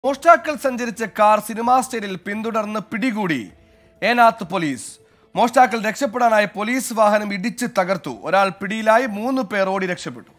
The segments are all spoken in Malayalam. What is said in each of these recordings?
മോഷ്ടാക്കൾ സഞ്ചരിച്ച കാർ സിനിമാ സ്റ്റൈലിൽ പിന്തുടർന്ന് പിടികൂടി ഏനാത്ത് പോലീസ് മോഷ്ടാക്കൾ രക്ഷപ്പെടാനായി പോലീസ് വാഹനം ഇടിച്ച് തകർത്തു ഒരാൾ പിടിയിലായി മൂന്ന് പേർ ഓടി രക്ഷപ്പെട്ടു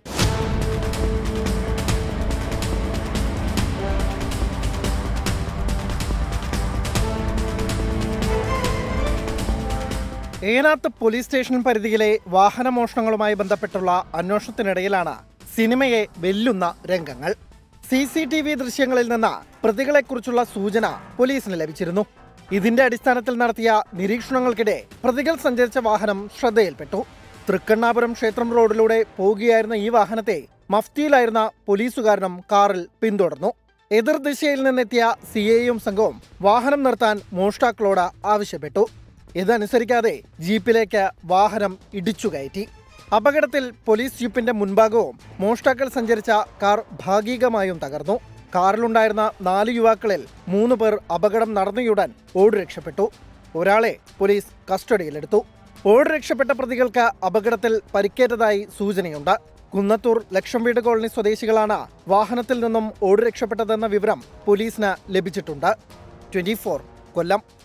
ഏനാത്ത് പോലീസ് സ്റ്റേഷൻ പരിധിയിലെ വാഹനമോഷണങ്ങളുമായി ബന്ധപ്പെട്ടുള്ള അന്വേഷണത്തിനിടയിലാണ് സിനിമയെ വെല്ലുന്ന രംഗങ്ങൾ സി സി ടി വി ദൃശ്യങ്ങളിൽ നിന്ന് പ്രതികളെക്കുറിച്ചുള്ള സൂചന പോലീസിന് ലഭിച്ചിരുന്നു ഇതിന്റെ അടിസ്ഥാനത്തിൽ നടത്തിയ നിരീക്ഷണങ്ങൾക്കിടെ പ്രതികൾ സഞ്ചരിച്ച വാഹനം ശ്രദ്ധയിൽപ്പെട്ടു തൃക്കണ്ണാപുരം ക്ഷേത്രം റോഡിലൂടെ പോകുകയായിരുന്ന ഈ വാഹനത്തെ മഫ്തിയിലായിരുന്ന പോലീസുകാരനും കാറിൽ പിന്തുടർന്നു എതിർദിശയിൽ നിന്നെത്തിയ സി എയും സംഘവും വാഹനം നിർത്താൻ മോഷ്ടാക്കളോട് ആവശ്യപ്പെട്ടു ഇതനുസരിക്കാതെ ജീപ്പിലേക്ക് വാഹനം ഇടിച്ചു കയറ്റി അപകടത്തിൽ പോലീസ് ജീപ്പിന്റെ മുൻഭാഗവും മോഷ്ടാക്കൾ സഞ്ചരിച്ച കാർ ഭാഗികമായും തകർന്നു കാറിലുണ്ടായിരുന്ന നാല് യുവാക്കളിൽ മൂന്ന് പേർ അപകടം നടന്നയുടൻ ഓടി രക്ഷപ്പെട്ടു ഒരാളെ പോലീസ് കസ്റ്റഡിയിലെടുത്തു ഓടി രക്ഷപ്പെട്ട പ്രതികൾക്ക് അപകടത്തിൽ പരിക്കേറ്റതായി സൂചനയുണ്ട് കുന്നത്തൂർ ലക്ഷം വീട് കോളനി സ്വദേശികളാണ് വാഹനത്തിൽ നിന്നും ഓടി രക്ഷപ്പെട്ടതെന്ന വിവരം പോലീസിന് ലഭിച്ചിട്ടുണ്ട് ട്വന്റി കൊല്ലം